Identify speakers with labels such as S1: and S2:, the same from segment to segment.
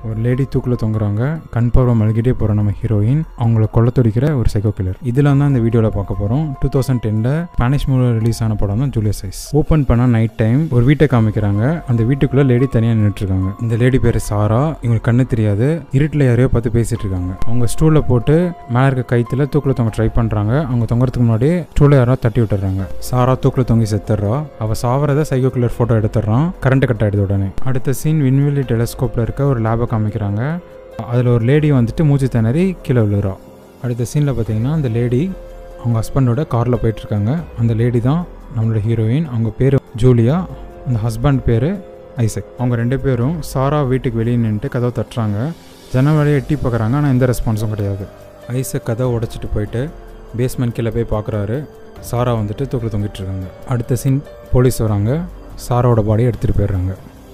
S1: ஒரு லேடி தூக்கில் தொங்குறாங்க கண் பார்வை மல்கிட்டே போகிற நம்ம ஹீரோயின் அவங்கள கொல்ல துடிக்கிற ஒரு சைக்கோ கில்லர் இதெல்லாம் தான் இந்த வீடியோவில் பார்க்க போகிறோம் டூ தௌசண்ட் டென்னில் ஸ்பானிஷ் மூவியில் ரிலீஸ் ஆன படம் தான் ஜூலியஸ் சைஸ் ஓப்பன் பண்ணால் நைட் டைம் ஒரு வீட்டை காமிக்கிறாங்க அந்த வீட்டுக்குள்ளே லேடி தனியாக நின்றுட்டுருக்காங்க இந்த லேடி பேர் சாரா இவங்களுக்கு கண்ணு தெரியாது இருட்டில் யாரையோ பார்த்து பேசிட்டு இருக்காங்க அவங்க ஸ்டூலில் போட்டு மேலே இருக்க கைத்தில் தூக்கில் தொங்க ட்ரை பண்ணுறாங்க அவங்க தொங்குறதுக்கு முன்னாடி ஸ்டூலை யாரோ தட்டி விட்டுறாங்க சாரா தூக்கில் தொங்கி செத்துடுறா அவள் சாவறத சைக்கோ கில்லர் ஃபோட்டோ எடுத்துடுறான் கரண்ட் கட் ஆகிடுது உடனே அடுத்த சீன் விண்வெளி டெலஸ்கோப்பில் இருக்க ஒரு லேபை காமிக்கிறாங்க அதில் ஒரு லேடி வந்துட்டு மூச்சு திணறி கீழே விழுறா அடுத்த சீனில் பார்த்தீங்கன்னா அந்த லேடி அவங்க ஹஸ்பண்டோட காரில் போயிட்டுருக்காங்க அந்த லேடி தான் நம்மளோட ஹீரோயின் அவங்க பேர் ஜூலியா அந்த ஹஸ்பண்ட் பேர் ஐசக் அவங்க ரெண்டு பேரும் சாரா வீட்டுக்கு வெளியே நின்றுட்டு கதவை தட்டுறாங்க ஜன வேலையை எட்டி பார்க்குறாங்க ஆனால் எந்த ரெஸ்பான்ஸும் கிடையாது ஐசக் கதவை உடச்சிட்டு போயிட்டு பேஸ்மெண்ட் கீழே போய் பார்க்குறாரு சாரா வந்துட்டு தூக்கில் தொங்கிட்டு இருக்காங்க அடுத்த சீன் போலீஸ் வராங்க சாராவோட பாடியை எடுத்துகிட்டு போயிடுறாங்க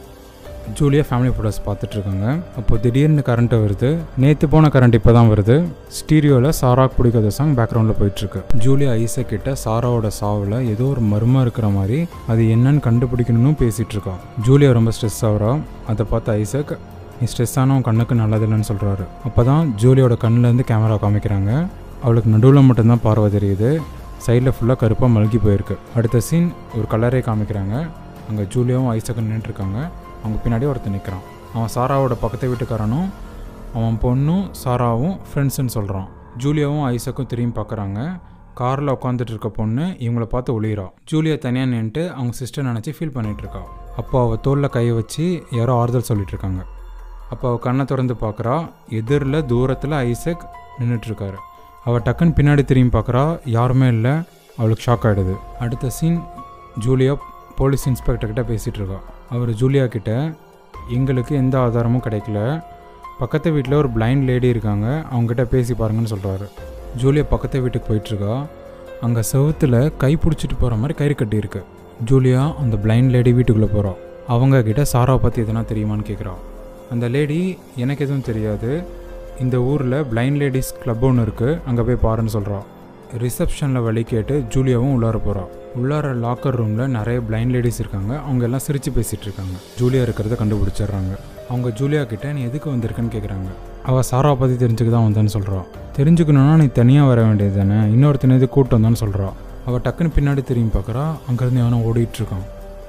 S1: ஜூலியா ஃபேமிலி ஃபோட்டோஸ் பார்த்துட்ருக்காங்க அப்போ திடீர்னு கரண்ட்டு வருது நேற்று போன கரண்ட் இப்போ தான் வருது ஸ்டீரியோவில் சாராக்கு பிடிக்காத சாங் பேக்ரவுண்டில் போயிட்டுருக்கு ஜூலியா ஐசக் கிட்ட சாராவோட சாவில் ஏதோ ஒரு மர்மம் இருக்கிற மாதிரி அது என்னன்னு கண்டுபிடிக்கணும்னு பேசிகிட்டு இருக்கா ஜூலியா ரொம்ப ஸ்ட்ரெஸ் ஆகிறா அதை பார்த்து ஐசக் நீ ஸ்ட்ரெஸ் ஆனால் கண்ணுக்கு நல்லதில்லைன்னு சொல்கிறாரு அப்போ தான் ஜூலியோட கண்ணிலேருந்து கேமரா காமிக்கிறாங்க அவளுக்கு நடுவில் மட்டும்தான் பார்வை தெரியுது சைடில் ஃபுல்லாக கருப்பாக மல்கி போயிருக்கு அடுத்த சீன் ஒரு கலரே காமிக்கிறாங்க அங்கே ஜூலியாவும் ஐசக்கும் நின்றுட்டுருக்காங்க அவங்க பின்னாடி ஒருத்தன் நிற்கிறான் அவன் சாராவோட பக்கத்து வீட்டுக்காரனும் அவன் பொண்ணும் சாராவும் ஃப்ரெண்ட்ஸுன்னு சொல்கிறான் ஜூலியாவும் ஐசக்கும் திரும்பி பார்க்குறாங்க காரில் உட்காந்துட்டு இருக்க பொண்ணு இவங்கள பார்த்து ஒளியிறா ஜூலியா தனியாக நின்றுட்டு அவங்க சிஸ்டர் நினச்சி ஃபீல் பண்ணிகிட்டு இருக்கா அப்போ அவள் தோளில் கை வச்சு யாரோ ஆறுதல் சொல்லிட்டு இருக்காங்க அப்போ அவள் கண்ணை திறந்து பார்க்குறா எதிரில் தூரத்தில் ஐசக் நின்றுட்டுருக்காரு அவள் டக்குன்னு பின்னாடி திரும்பி பார்க்குறா யாருமே இல்லை அவளுக்கு ஷாக் ஆகிடுது அடுத்த சீன் ஜூலியா போலீஸ் இன்ஸ்பெக்டர் கிட்ட பேசிகிட்டு இருக்கா அவர் ஜூலியா கிட்ட எங்களுக்கு எந்த ஆதாரமும் கிடைக்கல பக்கத்து வீட்டில் ஒரு பிளைண்ட் லேடி இருக்காங்க அவங்ககிட்ட பேசி பாருங்கன்னு சொல்கிறாரு ஜூலியா பக்கத்து வீட்டுக்கு போயிட்டுருக்கா அங்கே செவுத்தில் கை பிடிச்சிட்டு போகிற மாதிரி கயிறு கட்டியிருக்கு ஜூலியா அந்த பிளைண்ட் லேடி வீட்டுக்குள்ளே போகிறா அவங்க கிட்ட சாராவை பற்றி எதனா தெரியுமான்னு கேட்குறா அந்த லேடி எனக்கு எதுவும் தெரியாது இந்த ஊரில் பிளைண்ட் லேடிஸ் கிளப் ஒன்று இருக்குது அங்கே போய் பாருன்னு சொல்கிறா ரிசப்ஷனில் வழி கேட்டு ஜூலியாவும் உள்ளார போகிறா உள்ளார லாக்கர் ரூமில் நிறைய பிளைண்ட் லேடிஸ் இருக்காங்க அவங்க எல்லாம் சிரித்து பேசிகிட்டு இருக்காங்க ஜூலியா இருக்கிறத கண்டுபிடிச்சிடுறாங்க அவங்க ஜூலியா கிட்ட நீ எதுக்கு வந்திருக்குன்னு கேட்குறாங்க அவள் சாரா பற்றி தெரிஞ்சுக்க தான் வந்தேன்னு சொல்கிறா தெரிஞ்சுக்கணுன்னா நீ தனியாக வர வேண்டியது தானே இன்னொருத்தனை எது கூட்டம் வந்தான்னு சொல்கிறா அவள் டக்குன்னு பின்னாடி திரும்பி பார்க்குறா அங்கேருந்து அவனை ஓடிட்டுருக்கான்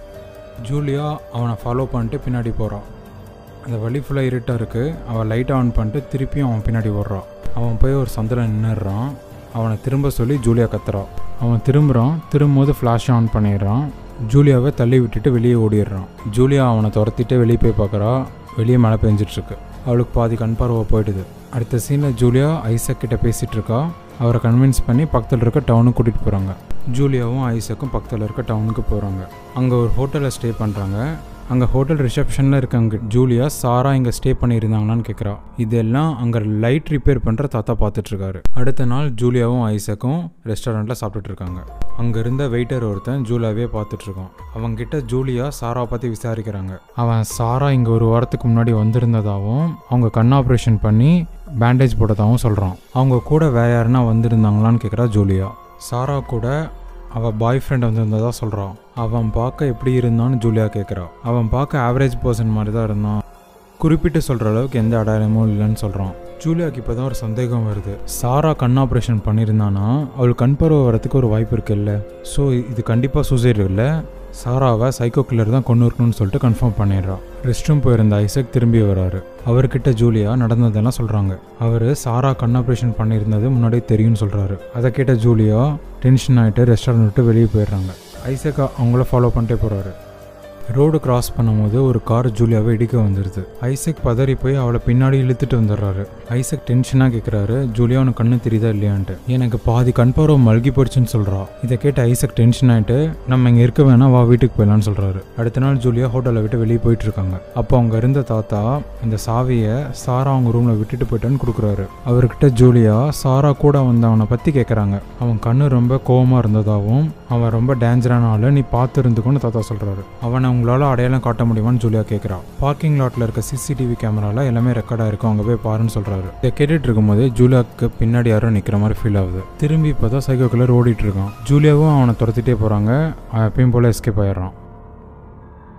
S1: ஜூலியா அவனை ஃபாலோ பண்ணிட்டு பின்னாடி போகிறான் அந்த வழி ஃபுல்லாக இருட்டாக இருக்குது அவன் லைட்டை ஆன் பண்ணிட்டு திருப்பியும் அவன் பின்னாடி ஓடுறான் அவன் போய் ஒரு சந்தில் நின்றுறான் அவனை திரும்ப சொல்லி ஜூலியா கத்துறான் அவன் திரும்புகிறான் திரும்பும்போது ஃப்ளாஷ் ஆன் பண்ணிடுறான் ஜூலியாவை தள்ளி விட்டுட்டு வெளியே ஓடிடுறான் ஜூலியா அவனை துரத்திட்டு வெளியே போய் பார்க்குறா வெளியே மழை பெஞ்சிட்ருக்கு அவளுக்கு பாதி கண் பார்வை போயிடுது அடுத்த சீனில் ஜூலியா ஐசக் கிட்ட பேசிகிட்டு இருக்கா அவரை கன்வின்ஸ் பண்ணி பக்கத்தில் இருக்க டவுனுக்கு கூட்டிகிட்டு போகிறாங்க ஜூலியாவும் ஐசக்கும் பக்கத்தில் இருக்க டவுனுக்கு போகிறாங்க அங்கே ஒரு ஹோட்டலில் ஸ்டே பண்ணுறாங்க அங்கே ஹோட்டல் ரிசப்ஷனில் இருக்காங்க ஜூலியா சாரா இங்கே ஸ்டே பண்ணியிருந்தாங்களான்னு கேட்குறா இதெல்லாம் அங்கே லைட் ரிப்பேர் பண்ணுற தாத்தா பார்த்துட்ருக்காரு அடுத்த நாள் ஜூலியாவும் ஐசக்கும் ரெஸ்டாரண்ட்டில் சாப்பிட்டுட்டு இருக்காங்க அங்கே இருந்த வெயிட்டர் ஒருத்தன் ஜூலியாவே பார்த்துட்ருக்கான் அவங்ககிட்ட ஜூலியா சாரா பற்றி விசாரிக்கிறாங்க அவன் சாரா இங்கே ஒரு வாரத்துக்கு முன்னாடி வந்திருந்ததாகவும் அவங்க கண் ஆப்ரேஷன் பண்ணி பேண்டேஜ் போட்டதாகவும் சொல்கிறான் அவங்க கூட வேற யாருன்னா வந்திருந்தாங்களான்னு கேட்குறா ஜூலியா சாரா கூட அவள் பாய் ஃப்ரெண்ட் வந்திருந்ததா சொல்கிறான் அவன் பார்க்க எப்படி இருந்தான்னு ஜூலியா கேட்குறா அவன் பார்க்க ஆவரேஜ் பர்சன் மாதிரி தான் இருந்தான் குறிப்பிட்டு சொல்கிற அளவுக்கு எந்த அடையாளமும் இல்லைன்னு சொல்கிறான் ஜூலியாவுக்கு இப்போ தான் ஒரு சந்தேகம் வருது சாரா கண் ஆப்ரேஷன் பண்ணியிருந்தானா அவள் கண் பருவ வரத்துக்கு ஒரு வாய்ப்பு இருக்குல்ல ஸோ இது கண்டிப்பாக சூசைட் இல்லை சாராவை சைக்கோ கில்லர் தான் கொண்டு இருக்கணும்னு சொல்லிட்டு கன்ஃபார்ம் பண்ணிடுறான் ரெஸ்ட் ரூம் போயிருந்த ஐசக் திரும்பி வராரு அவர்கிட்ட ஜூலியா நடந்ததெல்லாம் சொல்கிறாங்க அவர் சாரா கண் ஆப்ரேஷன் பண்ணியிருந்தது முன்னாடியே தெரியும்னு சொல்கிறாரு அதை கேட்ட ஜூலியா டென்ஷன் ஆகிட்டு ரெஸ்டாரண்ட் விட்டு வெளியே போயிடுறாங்க ஐசக் அவங்கள ஃபாலோ பண்ணிட்டே போகிறாரு ரோடு கிராஸ் பண்ணும்போது ஒரு கார் ஜூலியாவை இடிக்க வந்துடுது ஐசக் பதறி போய் அவளை பின்னாடி இழுத்துட்டு வந்துடுறாரு ஐசக் டென்ஷனாக கேட்குறாரு ஜூலியா உனக்கு கண்ணு தெரியுதா இல்லையான்ட்டு எனக்கு பாதி கண் பார்வை மல்கி போயிடுச்சுன்னு சொல்கிறா இதை கேட்டு ஐசக் டென்ஷன் ஆகிட்டு நம்ம இங்கே இருக்க வேணாம் வா வீட்டுக்கு போயிடலான்னு சொல்கிறாரு அடுத்த நாள் ஜூலியா ஹோட்டலை விட்டு வெளியே போயிட்டு இருக்காங்க அப்போ அவங்க இருந்த தாத்தா இந்த சாவியை சாரா அவங்க ரூமில் விட்டுட்டு போயிட்டான்னு கொடுக்குறாரு அவர்கிட்ட ஜூலியா சாரா கூட வந்தவனை பற்றி கேட்குறாங்க அவன் கண்ணு ரொம்ப கோவமாக இருந்ததாகவும் அவன் ரொம்ப டேஞ்சரான ஆள் நீ பார்த்து இருந்துக்கோன்னு தாத்தா சொல்கிறாரு அவனை உங்களால் அடையாளம் காட்ட முடியுமான்னு ஜூலியா கேட்குறா பார்க்கிங் லாட்டில் இருக்க சிசிடிவி கேமராவில் எல்லாமே ரெக்கார்டாக இருக்கும் அங்கே போய் பாருன்னு சொல்கிறாரு இதை கேட்டுட்டு இருக்கும்போது ஜூலியாவுக்கு பின்னாடி யாரோ நிற்கிற மாதிரி ஃபீல் ஆகுது திரும்பி இப்போ தான் சைக்கோ கில்லர் ஓடிட்டு இருக்கான் ஜூலியாவும் அவனை துரத்திட்டே போகிறாங்க அவன் எப்பயும் போல் எஸ்கேப் ஆயிடுறான்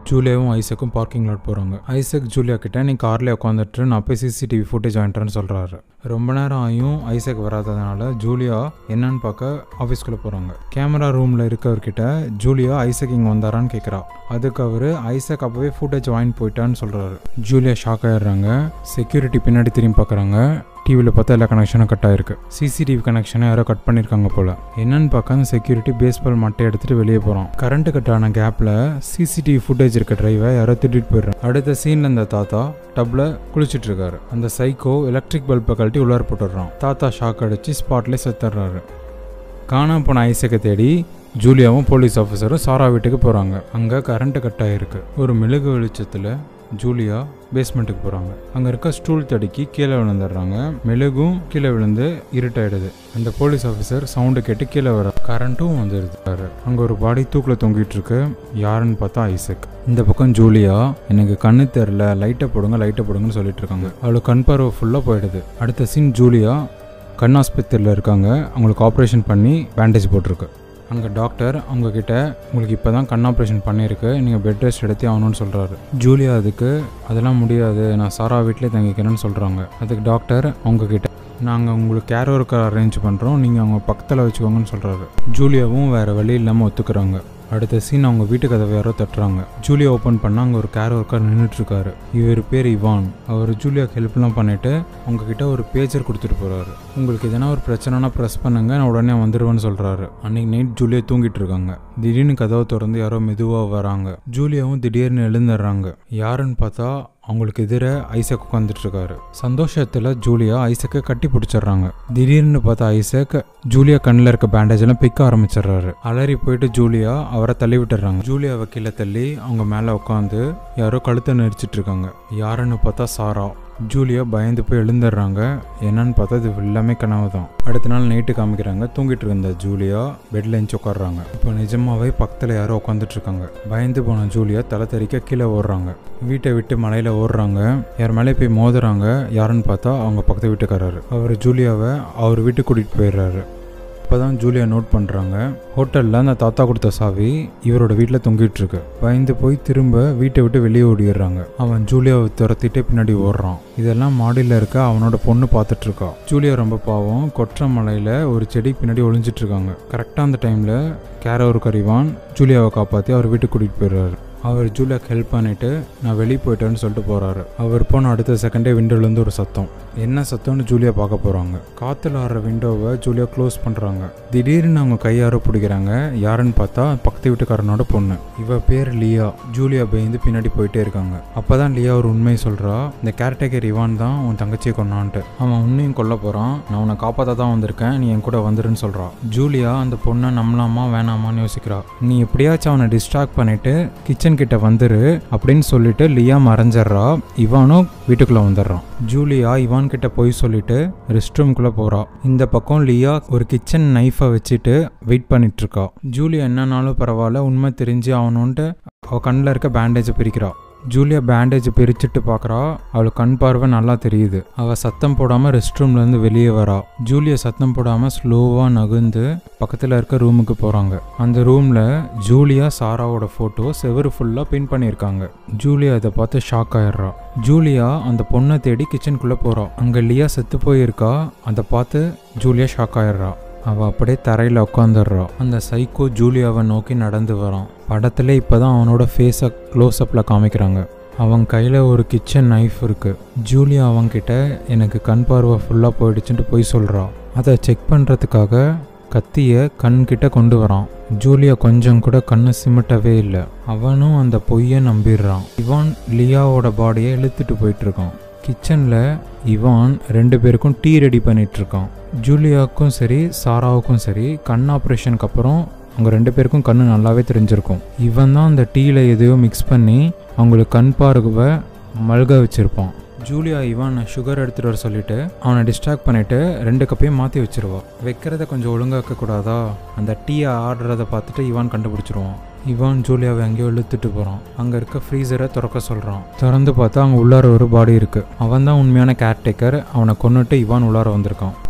S1: ஜூலியாவும் ஐசக்கும் பார்க்கிங் லாட் போகிறாங்க ஐசக் ஜூலியா கிட்ட நீ கார்லேயே உட்காந்துட்டு நான் போய் சிசிடிவி ஃபுட்டேஜ் வாங்கிட்டேன்னு சொல்கிறாரு ரொம்ப நேரம் ஆகியும் ஐசக் வராததுனால ஜூலியா என்னன்னு பார்க்க ஆஃபீஸ்க்குள்ளே போகிறாங்க கேமரா ரூமில் இருக்கவர்கிட்ட ஜூலியா ஐசக் இங்கே வந்தாரான்னு கேட்குறா அதுக்கு அவர் ஐசக் அப்போவே ஃபுட்டேஜ் வாங்கிட்டு போயிட்டான்னு சொல்கிறாரு ஜூலியா ஷாக் ஆயிடுறாங்க செக்யூரிட்டி பின்னாடி திரும்பி பார்க்குறாங்க டிவியில் பார்த்தா எல்லா கனெக்ஷனும் கட் ஆயிருக்கு சிசிடிவி கனெக்ஷனை யாரோ கட் பண்ணியிருக்காங்க போல் என்னன்னு பார்க்க அந்த செக்யூரிட்டி பேஸ்பால் மட்டை எடுத்துகிட்டு வெளியே போகிறோம் கரண்ட் கட் ஆன கேப்பில் சிசிடிவி ஃபுட்டேஜ் இருக்க டிரைவை யாரோ திட்டிட்டு போயிடுறாங்க அடுத்த சீனில் இந்த தாத்தா டப்பில் குளிச்சிட்டு இருக்காரு அந்த சைக்கோ எலக்ட்ரிக் பல்பை கழட்டி உள்ளார போட்டுடுறான் தாத்தா ஷாக் அடிச்சு ஸ்பாட்லேயே செத்துடுறாரு காணாம போன ஐசக்கை தேடி ஜூலியாவும் போலீஸ் ஆஃபீஸரும் சாரா வீட்டுக்கு போகிறாங்க அங்கே கரண்ட் கட் ஆகிருக்கு ஒரு மெழுகு வெளிச்சத்தில் ஜூலியா பேஸ்மெண்ட்டுக்கு போகிறாங்க அங்கே இருக்க ஸ்டூல் தடுக்கி கீழே விழுந்துடுறாங்க மெழுகும் கீழே விழுந்து இருட்டாயிடுது அந்த போலீஸ் ஆஃபீஸர் சவுண்டு கேட்டு கீழே வர கரண்ட்டும் வந்துருக்காரு அங்கே ஒரு பாடி தூக்கில் தொங்கிட்டு இருக்கு யாருன்னு பார்த்தா ஐசக் இந்த பக்கம் ஜூலியா எனக்கு கண்ணு தெரில லைட்டை போடுங்க லைட்டை போடுங்கன்னு சொல்லிட்டு இருக்காங்க அவளுக்கு கண் பார்வை ஃபுல்லாக போயிடுது அடுத்த சீன் ஜூலியா கண் ஆஸ்பத்திரியில் இருக்காங்க அவங்களுக்கு ஆப்ரேஷன் பண்ணி பேண்டேஜ் போட்டிருக்கு அங்கே டாக்டர் அவங்கக்கிட்ட உங்களுக்கு இப்போ தான் கண் ஆப்ரேஷன் பண்ணியிருக்கு நீங்கள் பெட் ரெஸ்ட் எடுத்தே ஆகணும்னு சொல்கிறாரு ஜூலியா அதுக்கு அதெல்லாம் முடியாது நான் சாரா வீட்டிலே தங்கிக்கிறேன்னு சொல்கிறாங்க அதுக்கு டாக்டர் அவங்கக்கிட்ட நாங்கள் உங்களுக்கு கேர் ஒர்க்கர் அரேஞ்ச் பண்ணுறோம் நீங்கள் அவங்க பக்கத்தில் வச்சுக்கோங்கன்னு சொல்கிறாரு ஜூலியாவும் வேறு வழி இல்லாமல் ஒத்துக்கிறாங்க அடுத்த சீன் அவங்க வீட்டு கதவை யாரோ தட்டுறாங்க ஜூலியா ஓப்பன் பண்ணால் அங்கே ஒரு கேர் ஒர்க்கர் நின்றுட்டு இருக்காரு இவர் பேர் இவான் அவர் ஜூலியாக்கு ஹெல்ப்லாம் பண்ணிட்டு உங்ககிட்ட ஒரு பேஜர் கொடுத்துட்டு போறாரு உங்களுக்கு எதனா ஒரு பிரச்சனைனா ப்ரெஸ் பண்ணுங்க நான் உடனே வந்துடுவேன்னு சொல்றாரு அன்னைக்கு நைட் ஜூலியா தூங்கிட்டு இருக்காங்க திடீர்னு கதவை திறந்து யாரோ மெதுவாக வராங்க ஜூலியாவும் திடீர்னு எழுந்துடுறாங்க யாருன்னு பார்த்தா அவங்களுக்கு எதிர ஐசக் உட்காந்துட்டு இருக்காரு சந்தோஷத்தில் ஜூலியா ஐசக்கை கட்டி பிடிச்சிடுறாங்க திடீர்னு பார்த்தா ஐசக் ஜூலியா கண்ணில் இருக்க பேண்டேஜ் எல்லாம் பிக்க ஆரம்பிச்சிடுறாரு அலறி போயிட்டு ஜூலியா அவரை தள்ளி விட்டுறாங்க ஜூலியாவை கீழே தள்ளி அவங்க மேலே உட்காந்து யாரோ கழுத்தை நெரிச்சிட்டு இருக்காங்க யாருன்னு பார்த்தா சாரா ஜூலியா பயந்து போய் எழுந்துடுறாங்க என்னன்னு பார்த்தா இது எல்லாமே கனவு தான் அடுத்த நாள் நைட்டு காமிக்கிறாங்க தூங்கிட்டு இருந்த ஜூலியா பெட்ல எஞ்சி உட்காடுறாங்க இப்போ நிஜமாவே பக்கத்தில் யாரோ உட்காந்துட்டு இருக்காங்க பயந்து போன ஜூலியா தலை தெறிக்க கீழே ஓடுறாங்க வீட்டை விட்டு மலையில ஓடுறாங்க யார் மேலே போய் மோதுறாங்க யாருன்னு பார்த்தா அவங்க பக்கத்து வீட்டுக்காரரு அவர் ஜூலியாவை அவர் வீட்டுக்கு கூட்டிகிட்டு போயிடுறாரு அப்பதான் ஜூலியா நோட் பண்ணுறாங்க ஹோட்டலில் அந்த தாத்தா கொடுத்த சாவி இவரோட வீட்டில் தொங்கிட்டு இருக்கு பயந்து போய் திரும்ப வீட்டை விட்டு வெளியே ஓடிடுறாங்க அவன் ஜூலியாவை துரத்திட்டே பின்னாடி ஓடுறான் இதெல்லாம் மாடியில் இருக்க அவனோட பொண்ணு பார்த்துட்டு இருக்கா ஜூலியா ரொம்ப பாவம் கொற்ற மலையில் ஒரு செடி பின்னாடி ஒளிஞ்சிட்டு இருக்காங்க கரெக்டாக அந்த டைமில் கேரவர் கரிவான் ஜூலியாவை காப்பாற்றி அவர் வீட்டுக்கு கூட்டிகிட்டு போயிடுறாரு அவர் ஜூலியாக்கு ஹெல்ப் பண்ணிட்டு நான் வெளியே போயிட்டேன்னு சொல்லிட்டு போறாரு அவர் போன அடுத்த செகண்டே விண்டோலேருந்து ஒரு சத்தம் என்ன சத்தம்னு ஜூலியா பார்க்க போறாங்க காத்துல ஆடுற விண்டோவை ஜூலியா க்ளோஸ் பண்றாங்க திடீர்னு அவங்க கையார பிடிக்கிறாங்க யாருன்னு பார்த்தா பக்கத்து வீட்டுக்காரனோட பொண்ணு இவ பேர் லியா ஜூலியா பயந்து பின்னாடி போயிட்டே இருக்காங்க அப்பதான் லியா ஒரு உண்மையை சொல்றா இந்த கேரக்டர் இவான் தான் உன் தங்கச்சியை கொண்டான்ட்டு அவன் உன்னையும் கொல்ல போறான் நான் உன்னை காப்பாற்ற தான் வந்திருக்கேன் நீ என் கூட வந்துருன்னு சொல்றா ஜூலியா அந்த பொண்ணை நம்பலாமா வேணாமான்னு யோசிக்கிறா நீ எப்படியாச்சும் அவனை டிஸ்ட்ராக்ட் பண்ணிட்டு கிச்சன் கிட்ட வந்துரு அப்படின்னு சொல்லிட்டு லியா மறைஞ்சிடுறா இவானும் வீட்டுக்குள்ள வந்துடுறான் ஜூலியா இவான் கிட்ட போய் சொல்லிட்டு ரெஸ்ட் ரூம்குள்ள போறா இந்த பக்கம் லியா ஒரு கிச்சன் நைஃபை வச்சுட்டு வெயிட் பண்ணிட்டு இருக்கா ஜூலியா என்னன்னாலும் பரவாயில்ல உண்மை தெரிஞ்சு ஆகணுன்ட்டு அவ கண்ணில் இருக்க பேண்டேஜை பிரிக்கிறா ஜூலியா பேண்டேஜ் பிரிச்சுட்டு பார்க்குறா அவளுக்கு கண் பார்வை நல்லா தெரியுது அவள் சத்தம் போடாமல் ரெஸ்ட் ரூம்லேருந்து வெளியே வரா ஜூலியா சத்தம் போடாமல் ஸ்லோவாக நகுந்து பக்கத்தில் இருக்க ரூமுக்கு போகிறாங்க அந்த ரூமில் ஜூலியா சாராவோட ஃபோட்டோ செவரு ஃபுல்லாக பின் பண்ணியிருக்காங்க ஜூலியா இதை பார்த்து ஷாக் ஆயிடுறா ஜூலியா அந்த பொண்ணை தேடி கிச்சனுக்குள்ளே போகிறா அங்கே லியா செத்து போயிருக்கா அதை பார்த்து ஜூலியா ஷாக் ஆயிடுறா அவள் அப்படியே தரையில் உட்காந்துடுறா அந்த சைக்கோ ஜூலியாவை நோக்கி நடந்து வரான் படத்துல இப்போதான் அவனோட ஃபேஸை க்ளோஸ்அப்பில் காமிக்கிறாங்க அவன் கையில் ஒரு கிச்சன் நைஃப் இருக்குது ஜூலியா அவன்கிட்ட எனக்கு கண் பார்வை ஃபுல்லாக போயிடுச்சுன்ட்டு போய் சொல்கிறா அதை செக் பண்ணுறதுக்காக கத்தியை கண்கிட்ட கொண்டு வரான் ஜூலியா கொஞ்சம் கூட கண்ணு சிமிட்டவே இல்லை அவனும் அந்த பொய்யை நம்பிடுறான் இவான் லியாவோட பாடியை இழுத்துட்டு போயிட்டு இருக்கான் கிச்சனில் இவான் ரெண்டு பேருக்கும் டீ ரெடி பண்ணிட்டு இருக்கான் ஜூலியாவுக்கும் சரி சாராவுக்கும் சரி கண் ஆப்ரேஷனுக்கு அப்புறம் அவங்க ரெண்டு பேருக்கும் கண்ணு நல்லாவே தெரிஞ்சிருக்கும் இவன் தான் அந்த டீயில் எதையோ மிக்ஸ் பண்ணி அவங்களுக்கு கண் பார்வை மல்க வச்சிருப்பான் ஜூலியா இவான் சுகர் எடுத்துகிட்டு வர சொல்லிட்டு அவனை டிஸ்ட்ராக்ட் பண்ணிட்டு ரெண்டு கப்பையும் மாற்றி வச்சிருவா வைக்கிறத கொஞ்சம் ஒழுங்கா வைக்கக்கூடாதா அந்த டீயை ஆடுறத பார்த்துட்டு இவான் கண்டுபிடிச்சிருவான் இவான் ஜூலியாவை எங்கேயோ இழுத்துட்டு போகிறான் அங்கே இருக்க ஃப்ரீசரை திறக்க சொல்கிறான் திறந்து பார்த்தா அங்கே உள்ளார ஒரு பாடி இருக்குது அவன் தான் உண்மையான கேர்டேக்கர் அவனை கொன்னுட்டு இவான் உள்ளார வந்திருக்கான்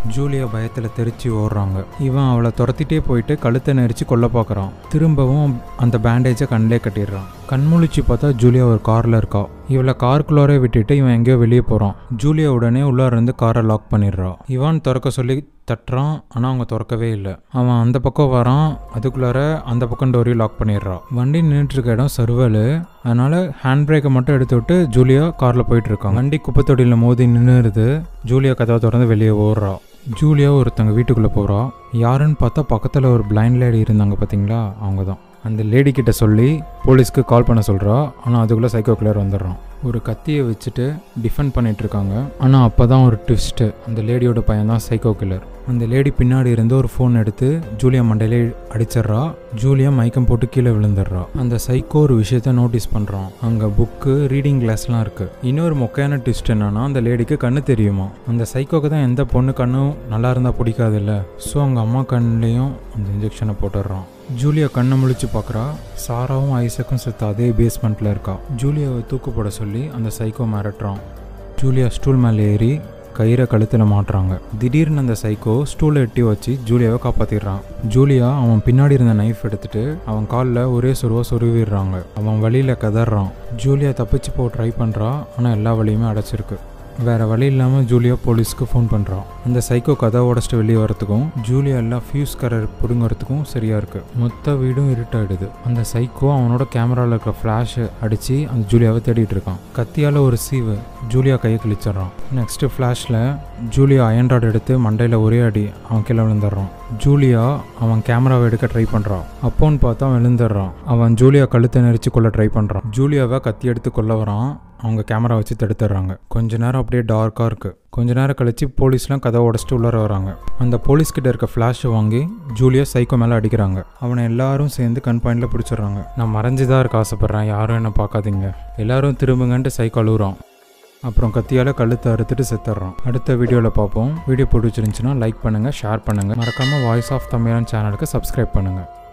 S1: ஜூலியா பயத்தில் தெரிச்சு ஓடுறாங்க இவன் அவளை துரத்திட்டே போயிட்டு கழுத்தை நெரிச்சு கொல்ல பார்க்குறான் திரும்பவும் அந்த பேண்டேஜை கண்ணிலே கட்டிடுறான் கண்முழிச்சு பார்த்தா ஜூலியா ஒரு காரில் இருக்கா இவளை காருக்குள்ளாரே விட்டுட்டு இவன் எங்கேயோ வெளியே போகிறான் ஜூலியா உடனே உள்ளார இருந்து காரை லாக் பண்ணிடுறான் இவான் திறக்க சொல்லி தட்டுறான் ஆனால் அவங்க திறக்கவே இல்லை அவன் அந்த பக்கம் வரான் அதுக்குள்ளார அந்த பக்கம் டோரையும் லாக் பண்ணிடுறான் வண்டி நின்றுட்டு இருக்க இடம் சர்வல் அதனால ஹேண்ட் பிரேக்கை மட்டும் எடுத்து விட்டு ஜூலியா காரில் போயிட்டு இருக்காங்க வண்டி குப்பத்தொடியில் மோதி நின்றுது ஜூலியா கதவை திறந்து வெளியே ஓடுறா ஜூலியா ஒருத்தங்க வீட்டுக்குள்ளே போகிறா யாருன்னு பார்த்தா பக்கத்தில் ஒரு பிளைண்ட் லேடி இருந்தாங்க பார்த்தீங்களா அவங்க தான் அந்த லேடி கிட்ட சொல்லி போலீஸ்க்கு கால் பண்ண சொல்கிறா ஆனால் அதுக்குள்ளே சைக்கோ கிளியர் வந்துடுறான் ஒரு கத்தியை வச்சுட்டு டிஃபெண்ட் பண்ணிட்டு இருக்காங்க ஆனால் அப்போ தான் ஒரு ட்விஸ்ட்டு அந்த லேடியோட பையன் தான் சைக்கோ கில்லர் அந்த லேடி பின்னாடி இருந்து ஒரு ஃபோன் எடுத்து ஜூலியா மண்டையிலே அடிச்சிடுறா ஜூலியா மயக்கம் போட்டு கீழே விழுந்துடுறா அந்த சைக்கோ ஒரு விஷயத்த நோட்டீஸ் பண்ணுறான் அங்கே புக்கு ரீடிங் கிளாஸ்லாம் இருக்குது இன்னொரு மொக்கையான ட்விஸ்ட் என்னன்னா அந்த லேடிக்கு கண்ணு தெரியுமா அந்த சைக்கோக்கு தான் எந்த பொண்ணு கண்ணும் நல்லா இருந்தால் பிடிக்காதுல்ல ஸோ அவங்க அம்மா கண்ணுலேயும் அந்த இன்ஜெக்ஷனை போட்டுடுறான் ஜூலியா கண்ணை முழிச்சு பார்க்குறா சாராவும் ஐசக்கும் செத்த அதே பேஸ்மெண்ட்டில் இருக்கா ஜூலியாவை தூக்கு போட சொல்லி அந்த சைக்கோ மிரட்டுறான் ஜூலியா ஸ்டூல் மேலே ஏறி கயிறை கழுத்தில் மாட்டுறாங்க திடீர்னு அந்த சைக்கோ ஸ்டூலை எட்டி வச்சு ஜூலியாவை காப்பாற்றிடுறான் ஜூலியா அவன் பின்னாடி இருந்த நைஃப் எடுத்துட்டு அவன் காலில் ஒரே சொருவா சொருவிடுறாங்க அவன் வழியில் கதறான் ஜூலியா தப்பிச்சு போக ட்ரை பண்ணுறா ஆனால் எல்லா வழியுமே அடைச்சிருக்கு வேற வழி இல்லாமல் ஜூலியா போலீஸ்க்கு ஃபோன் பண்ணுறான் அந்த சைக்கோ கதை உடச்சிட்டு வெளியே வரத்துக்கும் ஜூலியா எல்லாம் ஃபியூஸ் கரர் பிடுங்கறதுக்கும் சரியா இருக்கு மொத்த வீடும் இருட்டாயிடுது அந்த சைக்கோ அவனோட கேமராவில் இருக்கிற ஃப்ளாஷை அடித்து அந்த ஜூலியாவை தேடிட்டு இருக்கான் கத்தியால் ஒரு சீவு ஜூலியா கையை கிழிச்சிடுறான் நெக்ஸ்ட் ஃப்ளாஷில் ஜூலியா அயன்ராட் எடுத்து மண்டையில் ஒரே அடி அவன் கீழே விழுந்துடுறான் ஜூலியா அவன் கேமராவை எடுக்க ட்ரை பண்ணுறான் அப்போன்னு பார்த்தா அவன் விழுந்துடுறான் அவன் ஜூலியா கழுத்தை நெரிச்சு கொள்ள ட்ரை பண்ணுறான் ஜூலியாவை கத்தி எடுத்து கொல்ல வரான் அவங்க கேமரா வச்சு தடுத்துடுறாங்க கொஞ்ச நேரம் அப்படியே டார்க்காக இருக்குது கொஞ்ச நேரம் கழிச்சு போலீஸ்லாம் கதை உடச்சிட்டு உள்ளார வராங்க அந்த போலீஸ் கிட்ட இருக்க ஃப்ளாஷை வாங்கி ஜூலியா சைக்கோ மேலே அடிக்கிறாங்க அவனை எல்லாரும் சேர்ந்து கன் பாயிண்டில் பிடிச்சிடுறாங்க நான் மறைஞ்சு தான் இருக்க ஆசைப்பட்றேன் யாரும் என்ன பார்க்காதீங்க எல்லாரும் திரும்புங்கன்ட்டு சைக்கோ அழுகுறான் அப்புறம் கத்தியால் கழுத்தை அறுத்துட்டு செத்துடுறான் அடுத்த வீடியோவில் பார்ப்போம் வீடியோ பிடிச்சிருந்துச்சுன்னா லைக் பண்ணுங்கள் ஷேர் பண்ணுங்கள் மறக்காமல் வாய்ஸ் ஆஃப் தமிழன் சேனலுக்கு சப்ஸ்கிரைப் பண்ணுங்கள்